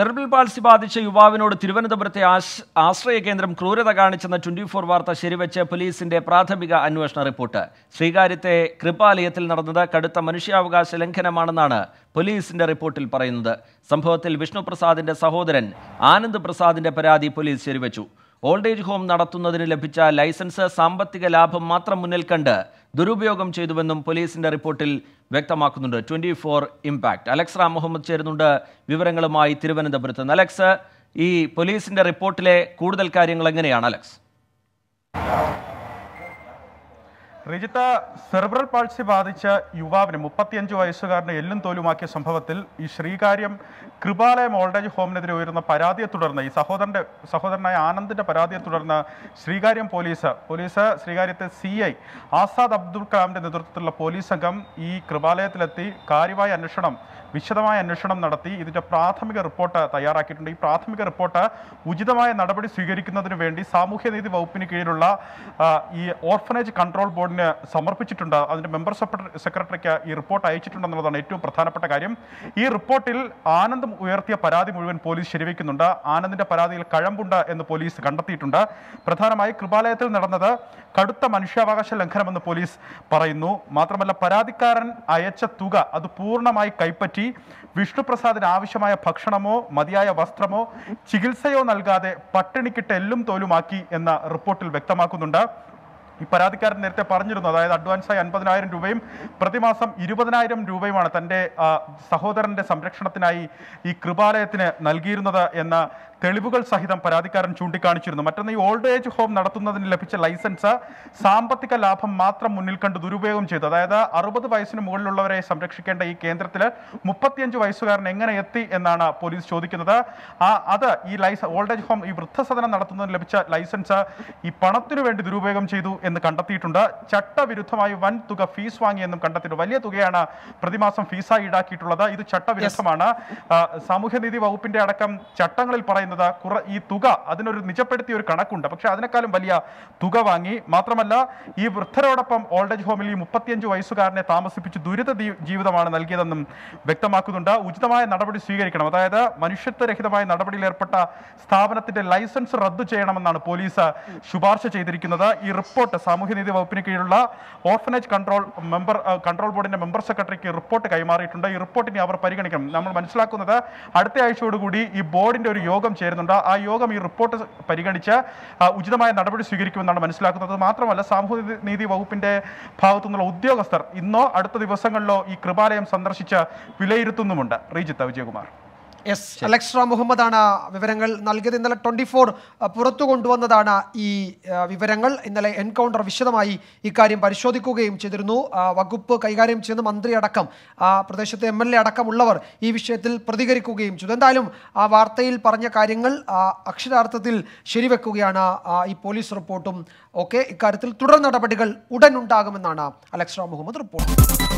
സെർബിൾ palsy ബാധിച്ച യുവാവിനോട് തിരുവനന്തപുരത്തെ ആശ്- ആശ്രയ കേന്ദ്രം ക്രൂരത കാണിച്ചെന്ന ട്വന്റി ഫോർ വാർത്ത ശരിവെച്ച് പോലീസിന്റെ പ്രാഥമിക അന്വേഷണ റിപ്പോർട്ട് ശ്രീകാര്യത്തെ കൃപാലയത്തിൽ നടന്നത് കടുത്ത മനുഷ്യാവകാശ ലംഘനമാണെന്നാണ് പോലീസിന്റെ റിപ്പോർട്ടിൽ പറയുന്നത് സംഭവത്തിൽ വിഷ്ണുപ്രസാദിന്റെ സഹോദരൻ ആനന്ദ് പ്രസാദിന്റെ പരാതി പോലീസ് ശരിവെച്ചു ഓൾഡ് ഏജ് ഹോം നടത്തുന്നതിന് ലഭിച്ച ലൈസൻസ് സാമ്പത്തിക ലാഭം മാത്രം മുന്നിൽ കണ്ട് ദുരുപയോഗം ചെയ്തുവെന്നും പോലീസിന്റെ റിപ്പോർട്ടിൽ വ്യക്തമാക്കുന്നുണ്ട് twenty four impact Alex Ram Muhammad ചേരുന്നുണ്ട് വിവരങ്ങളുമായി തിരുവനന്തപുരത്ത് നിന്ന്. അലക്സ് ഈ പോലീസിന്റെ റിപ്പോർട്ടിലെ കൂടുതൽ കാര്യങ്ങൾ എങ്ങനെയാണ് അലക്സ് റിജിത്ത സെർബ്രൽ പാൾസി ബാധിച്ച യുവാവിന് മുപ്പത്തിയഞ്ച് വയസ്സുകാരനെ എല്ലും തോലുമാക്കിയ സംഭവത്തിൽ ഈ ശ്രീകാര്യം കൃപാലയം ഓൾഡേജ് ഹോമിനെതിരെ ഉയരുന്ന പരാതിയെ തുടർന്ന് ഈ സഹോദരന്റെ സഹോദരനായ ആനന്ദിന്റെ പരാതിയെ തുടർന്ന് ശ്രീകാര്യം പോലീസ് പോലീസ് ശ്രീകാര്യത്തെ സി ഐ ആസാദ് അബ്ദുൽ കലാമിന്റെ നേതൃത്വത്തിലുള്ള പോലീസ് സംഘം ഈ കൃപാലയത്തിലെത്തി കാര്യമായ അന്വേഷണം വിശദമായ അന്വേഷണം നടത്തി ഇതിന്റെ പ്രാഥമിക റിപ്പോർട്ട് തയ്യാറാക്കിയിട്ടുണ്ട് ഈ പ്രാഥമിക റിപ്പോർട്ട് ഉചിതമായ നടപടി സ്വീകരിക്കുന്നതിന് വേണ്ടി സാമൂഹ്യനീതി വകുപ്പിന് കീഴിലുള്ള ആ, ഈ ഓർഫനേജ് കൺട്രോൾ ബോർഡിന് സമർപ്പിച്ചിട്ടുണ്ട് അതിന്റെ മെമ്പർ സെക്രട്ടറി സെക്രട്ടറിക്ക് ഈ റിപ്പോർട്ട് അയച്ചിട്ടുണ്ടെന്നുള്ളതാണ് ഏറ്റവും പ്രധാനപ്പെട്ട കാര്യം ഈ റിപ്പോർട്ടിൽ ആനന്ദം ഉയർത്തിയ പരാതി മുഴുവൻ പോലീസ് ശരിവെക്കുന്നുണ്ട് ആനന്ദിന്റെ പരാതിയിൽ കഴമ്പുണ്ട് എന്ന് പോലീസ് കണ്ടെത്തിയിട്ടുണ്ട് പ്രധാനമായി കൃപാലയത്തിൽ നടന്നത് കടുത്ത മനുഷ്യാവകാശ ലംഘനമെന്ന് പോലീസ് പറയുന്നു മാത്രമല്ല പരാതിക്കാരൻ അയച്ച തുക അത് പൂർണ്ണമായി കൈപ്പറ്റി വിഷ്ണുപ്രസാദിന് ആവശ്യമായ ഭക്ഷണമോ മതിയായ വസ്ത്രമോ ചികിത്സയോ നൽകാതെ പട്ടിണിക്കിട്ട് എല്ലും തോലുമാക്കി എന്ന റിപ്പോർട്ടിൽ വ്യക്തമാക്കുന്നുണ്ട് ഈ പരാതിക്കാരൻ നേരത്തെ പറഞ്ഞിരുന്നു അതായത് അഡ്വാൻസായി അൻപതിനായിരം രൂപയും പ്രതിമാസം ഇരുപതിനായിരം രൂപയുമാണ് തൻ്റെ ആ, സഹോദരന്റെ സംരക്ഷണത്തിനായി ഈ കൃപാലയത്തിന് നൽകിയിരുന്നത് എന്ന തെളിവുകൾ സഹിതം പരാതിക്കാരൻ ചൂണ്ടിക്കാണിച്ചിരുന്നു മറ്റൊന്ന് ഈ ഓൾഡ് ഏജ് ഹോം നടത്തുന്നതിന് ലഭിച്ച ലൈസൻസ് സാമ്പത്തിക ലാഭം മാത്രം മുന്നിൽ കണ്ട് ദുരുപയോഗം ചെയ്തു അതായത് അറുപത് വയസ്സിന് മുകളിലുള്ളവരെ സംരക്ഷിക്കേണ്ട ഈ കേന്ദ്രത്തിൽ മുപ്പത്തിയഞ്ച് വയസ്സുകാരൻ എങ്ങനെ എത്തി എന്നാണ് പോലീസ് ചോദിക്കുന്നത് ആ അത് ഈ ലൈസ ഓൾഡ് ഏജ് ഹോം ഈ വൃദ്ധസദനം നടത്തുന്നതിന് ലഭിച്ച ലൈസൻസ് ഈ പണത്തിനു വേണ്ടി ദുരുപയോഗം ചെയ്തു എന്ന് കണ്ടെത്തിയിട്ടുണ്ട് ചട്ടവിരുദ്ധമായി വൻ തുക ഫീസ് വാങ്ങിയെന്നും കണ്ടെത്തിയിട്ടുണ്ട് വലിയ തുകയാണ് പ്രതിമാസം ഫീസായി ഈടാക്കിയിട്ടുള്ളത് ഇത് ചട്ടവിരുദ്ധമാണ് ആ, സാമൂഹ്യനീതി വകുപ്പിന്റെ അടക്കം ചട്ടങ്ങളിൽ പറയുന്നത് കുറ ഈ തുക അതിനൊരു നിജപ്പെടുത്തിയ ഒരു കണക്കുണ്ട് പക്ഷെ അതിനേക്കാളും വലിയ തുക വാങ്ങി മാത്രമല്ല ഈ വൃദ്ധരോടൊപ്പം ഓൾഡ് ഏജ് ഹോമിൽ ഈ മുപ്പത്തിയഞ്ച് വയസ്സുകാരനെ താമസിപ്പിച്ച് ദുരിത ദീ- ജീവിതമാണ് നൽകിയതെന്നും വ്യക്തമാക്കുന്നുണ്ട് ഉചിതമായ നടപടി സ്വീകരിക്കണം അതായത് മനുഷ്യത്വരഹിതമായ നടപടിയിൽ ഏർപ്പെട്ട സ്ഥാപനത്തിന്റെ ലൈസൻസ് റദ്ദു ചെയ്യണമെന്നാണ് പോലീസ് ശുപാർശ ചെയ്തിരിക്കുന്നത് ഈ റിപ്പോർട്ട് സാമൂഹ്യനീതി വകുപ്പിന് കീഴിലുള്ള ഓർഫനേജ് കൺട്രോൾ മെമ്പർ ആ, കൺട്രോൾ ബോർഡിന്റെ മെമ്പർ സെക്രട്ടറിക്ക് റിപ്പോർട്ട് കൈമാറിയിട്ടുണ്ട് ഈ റിപ്പോർട്ടിനെ അവർ പരിഗണിക്കണം നമ്മൾ മനസ്സിലാക്കുന്നത് അടുത്ത ആഴ്ചയോടുകൂടി ഈ ബോർഡിന്റെ ഒരു യോഗം ചേരുന്നുണ്ട് ആ യോഗം ഈ റിപ്പോർട്ട് പരിഗണിച്ച് ആ, ഉചിതമായ നടപടി സ്വീകരിക്കുമെന്നാണ് മനസ്സിലാക്കുന്നത് മാത്രമല്ല സാമൂഹ്യ നീതി വകുപ്പിന്റെ ഭാഗത്തു നിന്നുള്ള ഉദ്യോഗസ്ഥർ ഇന്നോ അടുത്ത ദിവസങ്ങളിലോ ഈ കൃപാലയം സന്ദർശിച്ച് വിലയിരുത്തുന്നുമുണ്ട് റീജിത്ത വിജയകുമാർ എസ് അലക്സ് റാം മുഹമ്മദാണ് വിവരങ്ങൾ നൽകിയത് ഇന്നലെ ട്വന്റി ഫോർ പുറത്തു കൊണ്ടുവന്നതാണ് ഈ ആ, വിവരങ്ങൾ ഇന്നലെ എൻകൗണ്ടർ വിശദമായി ഇക്കാര്യം പരിശോധിക്കുകയും ചെയ്തിരുന്നു ആ, വകുപ്പ് കൈകാര്യം ചെയ്യുന്ന മന്ത്രി അടക്കം ആ, പ്രദേശത്തെ എം എൽ എ അടക്കമുള്ളവർ ഈ വിഷയത്തിൽ പ്രതികരിക്കുകയും ചെയ്തു എന്തായാലും ആ വാർത്തയിൽ പറഞ്ഞ കാര്യങ്ങൾ ആ, അക്ഷരാർത്ഥത്തിൽ ശരിവെക്കുകയാണ് ആ, ഈ പോലീസ് റിപ്പോർട്ടും ഒക്കെ ഇക്കാര്യത്തിൽ തുടർ നടപടികൾ ഉടൻ ഉണ്ടാകുമെന്നാണ് അലക്സ് റാം മുഹമ്മദ് റിപ്പോർട്ട്